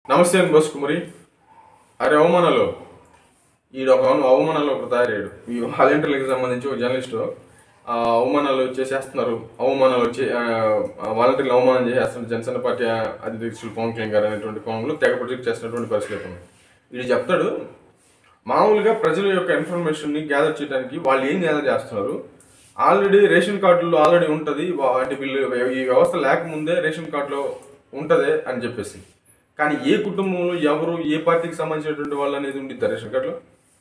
నమస్తే అని బస్ కుమారి అరే అవమానాలు ఈడు ఒక అవమానాలు ఒకటి తయారయ్యాడు ఈ వాలంటీర్లకు సంబంధించి ఒక జర్నలిస్టు ఆ అవమానాలు చేసేస్తున్నారు అవమానాలు వచ్చి ఆ, ఆ వాలంటీర్లు అవమానం చేసేస్తున్నారు జనసేన పార్టీ అధ్యక్షులు పవన్ కళ్యాణ్ గారు అనేటువంటి కోణంలో తెగ ప్రొజెక్ట్ చేసినటువంటి పరిస్థితి ఉంది వీడు చెప్తాడు మామూలుగా ప్రజల యొక్క ఇన్ఫర్మేషన్ని గ్యాదర్ చేయడానికి వాళ్ళు ఏం గ్యాదర్ చేస్తున్నారు ఆల్రెడీ రేషన్ కార్డులో ఆల్రెడీ ఉంటుంది అంటే వీళ్ళు ఈ వ్యవస్థ లేకముందే రేషన్ కార్డులో ఉంటుంది అని చెప్పేసి కానీ ఏ కుటుంబంలో ఎవరు ఏ పార్టీకి సంబంధించినటువంటి వాళ్ళు అనేది ఉండిద్దా రేషన్ కార్డులో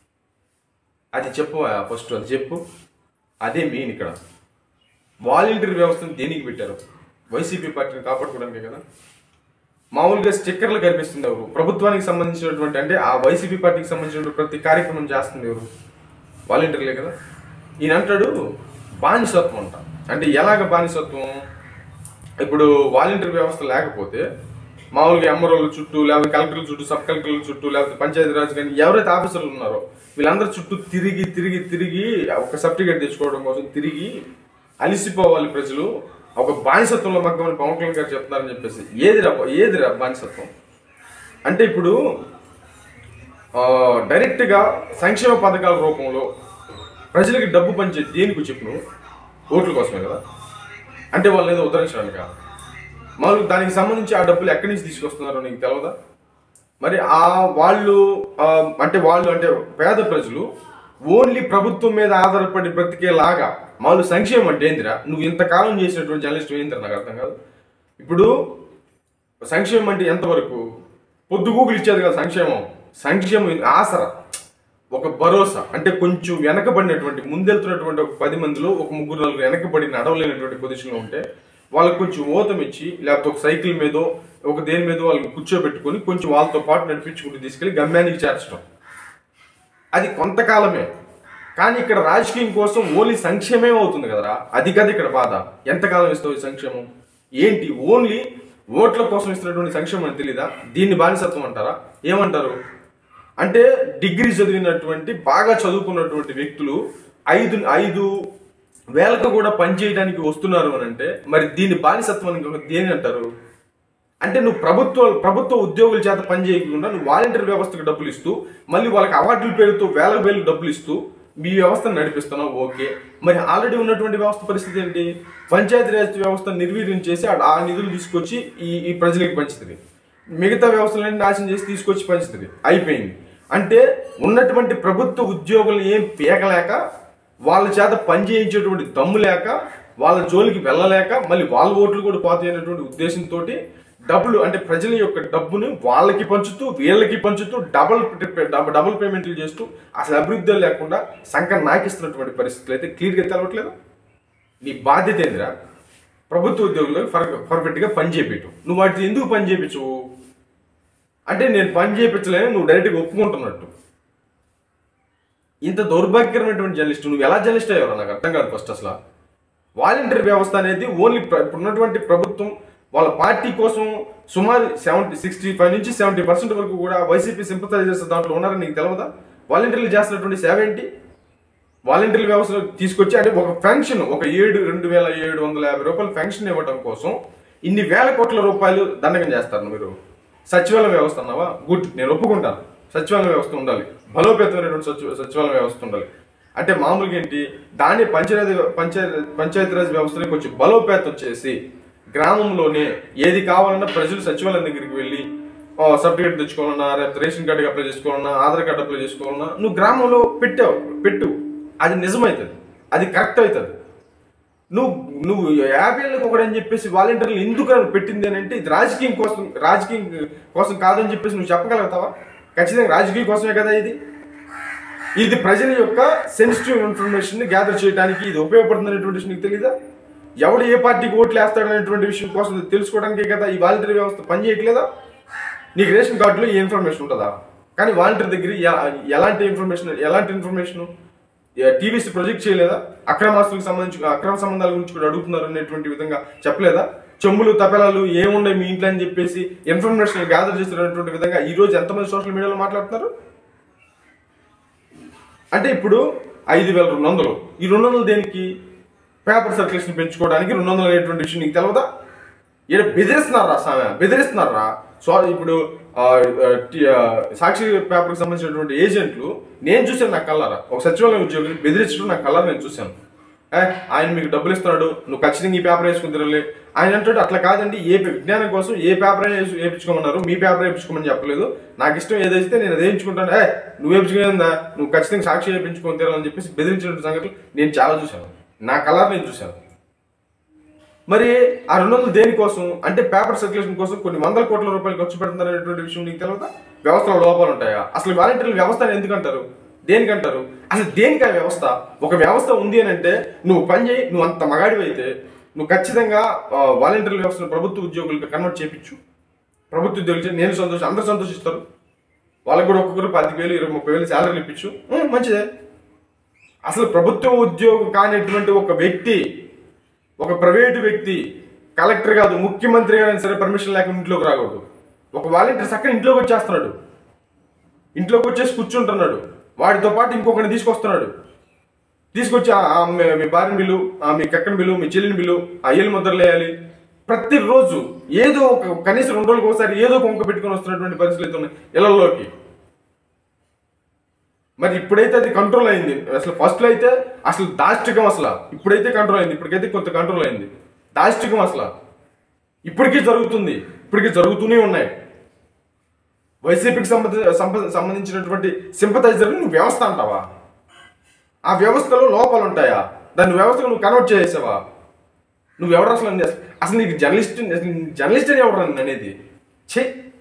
అది చెప్పు ఫస్ట్ అది చెప్పు అదే మెయిన్ ఇక్కడ వాలంటీర్ వ్యవస్థను దేనికి పెట్టారు వైసీపీ పార్టీని కాపాడుకోవడానికే కదా మామూలుగా స్టిక్కర్లు కనిపిస్తుంది ఎవరు ప్రభుత్వానికి సంబంధించినటువంటి అంటే ఆ వైసీపీ పార్టీకి సంబంధించినటువంటి ప్రతి కార్యక్రమం చేస్తుంది ఎవరు వాలంటీర్లే కదా ఈయన అంటాడు బానిసత్వం అంట అంటే ఎలాగ బానిసత్వం ఇప్పుడు వాలంటీర్ వ్యవస్థ లేకపోతే మామూలుగా ఎంఆర్ఓల చుట్టూ లేకపోతే కలెక్టర్ల చుట్టూ సబ్ కలెక్టర్ల చుట్టూ లేకపోతే పంచాయతీరాజ్ కానీ ఎవరైతే ఆఫీసర్లు ఉన్నారో వీళ్ళందరూ చుట్టూ తిరిగి తిరిగి తిరిగి ఒక సర్టిఫికేట్ తెచ్చుకోవడం కోసం తిరిగి అలిసిపోవాలి ప్రజలు ఒక బానిసత్వంలో మగ్గమని పవన్ కళ్యాణ్ గారు చెప్తున్నారని చెప్పేసి ఏదిరా ఏదిరా బానిసత్వం అంటే ఇప్పుడు ఆ, డైరెక్ట్గా సంక్షేమ పథకాల రూపంలో ప్రజలకి డబ్బు పంచే దేనికి చెప్పు నువ్వు ఓట్ల కోసమే కదా అంటే వాళ్ళని ఏదో ఉద్ధరించడానిక మామూలు దానికి సంబంధించి ఆ డబ్బులు ఎక్కడి నుంచి తీసుకొస్తున్నారో నీకు తెలియదా మరి ఆ వాళ్ళు ఆ, అంటే వాళ్ళు అంటే పేద ప్రజలు ఓన్లీ ప్రభుత్వం మీద ఆధారపడి బ్రతికేలాగా మామూలు సంక్షేమం అంటే ఏందిరా నువ్వు ఇంతకాలం చేసినటువంటి జర్నలిస్ట్ ఏందిరా నాకు అర్థం కాదు ఇప్పుడు సంక్షేమం అంటే ఎంతవరకు పొద్దుగూకులు ఇచ్చేది కదా సంక్షేమం సంక్షేమం ఆసరా ఒక భరోసా అంటే కొంచెం వెనకబడినటువంటి ముందెళ్తున్నటువంటి ఒక పది మందిలో ఒక ముగ్గురు నలుగురు వెనకబడి నడవలేనటువంటి పొజిషన్లో ఉంటే వాళ్ళకి కొంచెం ఊతం ఇచ్చి లేకపోతే ఒక సైకిల్ మీదో ఒక దేని మీదో వాళ్ళని కూర్చోబెట్టుకొని కొంచెం వాళ్ళతో పాటు నడిపించుకుంటూ తీసుకెళ్లి గమ్యానికి చేర్చడం అది కొంతకాలమే కానీ ఇక్కడ రాజకీయం కోసం ఓన్లీ సంక్షేమం అవుతుంది కదరా అది కదా ఇక్కడ బాధ ఎంతకాలం ఇస్తావు ఈ సంక్షేమం ఏంటి ఓన్లీ ఓట్ల కోసం ఇస్తున్నటువంటి సంక్షేమం అని తెలీదా దీన్ని బానిసత్వం అంటారా ఏమంటారు అంటే డిగ్రీ చదివినటువంటి బాగా చదువుకున్నటువంటి వ్యక్తులు ఐదు ఐదు వేలకు కూడా పనిచేయడానికి వస్తున్నారు అని అంటే మరి దీన్ని బానిసత్వానికి దేని అంటారు అంటే నువ్వు ప్రభుత్వ ప్రభుత్వ ఉద్యోగుల చేత పని చేయకుండా నువ్వు వాలంటీర్ వ్యవస్థకు డబ్బులు ఇస్తూ మళ్ళీ వాళ్ళకి అవార్డుల పేరుతో వేల వేలు డబ్బులు ఇస్తూ మీ వ్యవస్థను నడిపిస్తున్నావు ఓకే మరి ఆల్రెడీ ఉన్నటువంటి వ్యవస్థ పరిస్థితి ఏంటి పంచాయతీరాజ్ వ్యవస్థ నిర్వీర్యం చేసి ఆ- ఆ నిధులు తీసుకొచ్చి ఈ ఈ ప్రజలకు పంచుతుంది మిగతా వ్యవస్థలన్నీ నాశనం చేసి తీసుకొచ్చి పంచుతుంది అయిపోయింది అంటే ఉన్నటువంటి ప్రభుత్వ ఉద్యోగులు ఏం పీకలేక వాళ్ళ చేత పని చేయించేటువంటి దమ్ము లేక వాళ్ళ జోలికి వెళ్ళలేక మళ్ళీ వాళ్ళ ఓట్లు కూడా పోతాయి అనేటువంటి ఉద్దేశంతో డబ్బులు అంటే ప్రజల యొక్క డబ్బును వాళ్ళకి పంచుతూ వీళ్ళకి పంచుతూ డబల్ డబల్ డబుల్ పేమెంట్లు చేస్తూ అసలు అభివృద్ధి లేకుండా సంఖ్య నాకిస్తున్నటువంటి పరిస్థితులు అయితే క్లియర్గా తెలవట్లేదు నీ బాధ్యత ఏందిరా ప్రభుత్వ ఉద్యోగులకు ఫర్ పర్ఫెక్ట్గా పని చేపించు నువ్వు వాటితో ఎందుకు పని చేయించవు అంటే నేను పని చేయించలేని నువ్వు డైరెక్ట్గా ఒప్పుకుంటున్నట్టు ఇంత దౌర్భాగ్యకరమైనటువంటి జర్నలిస్ట్ నువ్వు ఎలా జర్నలిస్ట్ అయ్యావు నాకు అర్థం కాదు ఫస్ట్ అసలు వాలంటీర్ వ్యవస్థ అనేది ఓన్లీ ప్ర- ఇప్పుడున్నటువంటి ప్రభుత్వం వాళ్ళ పార్టీ కోసం సుమారు సెవెంటీ సిక్స్టీ ఫైవ్ నుంచి సెవెంటీ పర్సెంట్ వరకు కూడా వైసీపీ సింపథైజర్స్ దాంట్లో ఉన్నారని నీకు తెలియదా వాలంటీర్లు చేస్తున్నటువంటి సేవ ఏంటి వాలంటీర్ వ్యవస్థలో తీసుకొచ్చి అంటే ఒక ఫంక్షన్ ఒక ఏడు రెండు వేల ఏడు వందల యాభై రూపాయలు ఫంక్షన్ ఇవ్వడం కోసం ఇన్ని వేల కోట్ల రూపాయలు దండకం చేస్తారు మీరు సచివాలయం వ్యవస్థ అన్నావా గుడ్ నేను ఒప్పుకుంటాను సచివాలయం వ్యవస్థ ఉండాలి బలోపేతమైనటువంటి సచివ సచివాలయం వ్యవస్థ ఉండాలి అంటే మామూలుగా ఏంటి దాన్ని పంచాయతీ పంచాయతీ పంచాయతీరాజ్ వ్యవస్థని కొంచెం బలోపేతం చేసి గ్రామంలోనే ఏది కావాలన్నా ప్రజలు సచివాలయం దగ్గరికి వెళ్ళి సర్టిఫికేట్ తెచ్చుకోవాలన్నా లేకపోతే రేషన్ కార్డుకి అప్లై చేసుకోవాలన్నా ఆధార్ కార్డు అప్లై చేసుకోవాలన్నా నువ్వు గ్రామంలో పెట్టావు పెట్టు అది నిజమవుతుంది అది కరెక్ట్ అవుతుంది నువ్వు నువ్వు యాభేళ్ళకి ఒకడని చెప్పేసి వాలంటీర్లు ఎందుకు అని పెట్టింది అని అంటే ఇది రాజకీయం కోసం రాజకీయం కోసం కాదని చెప్పేసి నువ్వు చెప్పగలుగుతావా ఖచ్చితంగా రాజకీయం కోసమే కదా ఇది ఇది ప్రజల యొక్క సెన్సిటివ్ ఇన్ఫర్మేషన్ గ్యాదర్ చేయడానికి ఇది ఉపయోగపడుతుంది అనేటువంటి విషయం నీకు తెలీదా ఎవడు ఏ పార్టీకి ఓట్లు వేస్తాడనేటువంటి విషయం కోసం తెలుసుకోవడానికే కదా ఈ వాలంటీర్ వ్యవస్థ పనిచేయట్లేదా నీకు రేషన్ కార్డులో ఈ ఇన్ఫర్మేషన్ ఉంటుందా కానీ వాలంటీర్ దగ్గర ఎ- ఎలాంటి ఇన్ఫర్మేషన్ ఎలాంటి ఇన్ఫర్మేషన్ టీవీస్ ప్రొజెక్ట్ చేయలేదా అక్రమాస్తులకు సంబంధించి అక్రమ సంబంధాల గురించి కూడా అడుగుతున్నారు అనేటువంటి విధంగా చెప్పలేదా చెంబులు తపెలాలు ఏమున్నాయి మీ ఇంట్లో అని చెప్పేసి ఇన్ఫర్మేషన్ గ్యాదర్ చేస్తున్నటువంటి విధంగా ఈ రోజు ఎంతమంది సోషల్ మీడియాలో మాట్లాడుతున్నారు అంటే ఇప్పుడు ఐదు వేల రెండు వందలు ఈ రెండు వందలు దేనికి పేపర్ సర్క్యులేషన్ పెంచుకోవడానికి రెండు వందలు అనేటువంటి విషయం నీకు తెలవదా ఈడ బెదిరిస్తున్నారా సామె బెదిరిస్తున్నారా సో ఇప్పుడు ఆ, ఆ, టి- ఆ, సాక్షి పేపర్కి సంబంధించినటువంటి ఏజెంట్లు నేను చూశాను నా కళ్ళారా ఒక సచివాలయం ఉద్యోగిని బెదిరించడం నా కళ్ళారా నేను చూశాను ఏ, ఆయన మీకు డబ్బులు ఇస్తున్నాడు నువ్వు ఖచ్చితంగా ఈ పేపర్ వేసుకుని తిరగలే ఆయన అంటాడు అట్లా కాదండి ఏ పే- విజ్ఞానం కోసం ఏ పేపర్ అయినా వేసు- వేయించుకోమన్నారు మీ పేపర్ వేయించుకోమని చెప్పలేదు నాకు ఇష్టం ఏదైతే నేను అది వేయించుకుంటాను ఏ నువ్వు వేయించుకునేదా నువ్వు ఖచ్చితంగా సాక్షి వేయించుకొని తిరాలని చెప్పేసి బెదిరించిన సంగతులు నేను చాలా చూశాను నా కలర్ నేను చూశాను మరి ఆ రెండు వందలు దేనికోసం అంటే పేపర్ సర్క్యులేషన్ కోసం కొన్ని వందల కోట్ల రూపాయలు ఖర్చు పెడుతున్నారనేటువంటి విషయం నీకు తెలియదా వ్యవస్థలో లోపాలు ఉంటాయా అసలు వాలంటీర్ల వ్యవస్థ అని ఎందుకంటారు దేనికంటారు అసలు దేనికి ఆ వ్యవస్థ ఒక వ్యవస్థ ఉంది అని అంటే నువ్వు పని చేయి నువ్వు అంత మగాడివి అయితే నువ్వు ఖచ్చితంగా ఆ, వాలంటీర్ల వ్యవస్థను ప్రభుత్వ ఉద్యోగులకు కన్వర్ట్ చేయించు ప్రభుత్వ ఉద్యోగులు చే- నేను సంతోషం అందరూ సంతోషిస్తారు వాళ్ళకి కూడా ఒక్కొక్కరు పాతిక వేలు ఇరవై ముప్పై వేలు శాలరీలు ఇప్పించు ఉం, మంచిదే అసలు ప్రభుత్వ ఉద్యోగం కానిటువంటి ఒక వ్యక్తి ఒక ప్రైవేటు వ్యక్తి కలెక్టర్ కాదు ముఖ్యమంత్రి అయినా సరే పర్మిషన్ లేకుండా ఇంట్లోకి రాకూడదు ఒక వాలంటీర్ చక్కగా ఇంట్లోకి వచ్చేస్తున్నాడు ఇంట్లోకి వచ్చేసి కూర్చుంటున్నాడు వాడితో పాటు ఇంకొకరిని తీసుకొస్తున్నాడు తీసుకొచ్చి ఆ- ఆ మీ- మీ భార్యని బిల్లు ఆ మీ కక్కని బిల్లు మీ చెల్లిని బిల్లు ఆ ఏళ్ళు ముద్రలు వేయాలి ప్రతిరోజు ఏదో ఒక కనీసం రెండు రోజులకు ఒకసారి ఏదో ఒక వంక పెట్టుకొని వస్తున్నటువంటి పరిస్థితులు అయితే ఉన్నాయి ఇళ్లలోకి మరి ఇప్పుడైతే అది కంట్రోల్ అయింది అసలు ఫస్ట్ లో అయితే అసలు దాష్టికం అసలు ఇప్పుడైతే కంట్రోల్ అయింది ఇప్పటికైతే కొంత కంట్రోల్ అయింది దాష్టికం అసలు ఇప్పటికీ జరుగుతుంది ఇప్పటికీ జరుగుతూనే ఉన్నాయి వైసీపీకి సంబంధ సంప- సంబంధించినటువంటి సింపతైజర్ నువ్వు వ్యవస్థ అంటావా ఆ వ్యవస్థలో లోపాలు ఉంటాయా దాన్ని వ్యవస్థకు నువ్వు కన్వర్ట్ చేసావా నువ్వు ఎవరు అసలు అసలు నీకు జర్నలిస్ట్ జర్నలిస్ట్ అని ఎవరు అనేది ఛే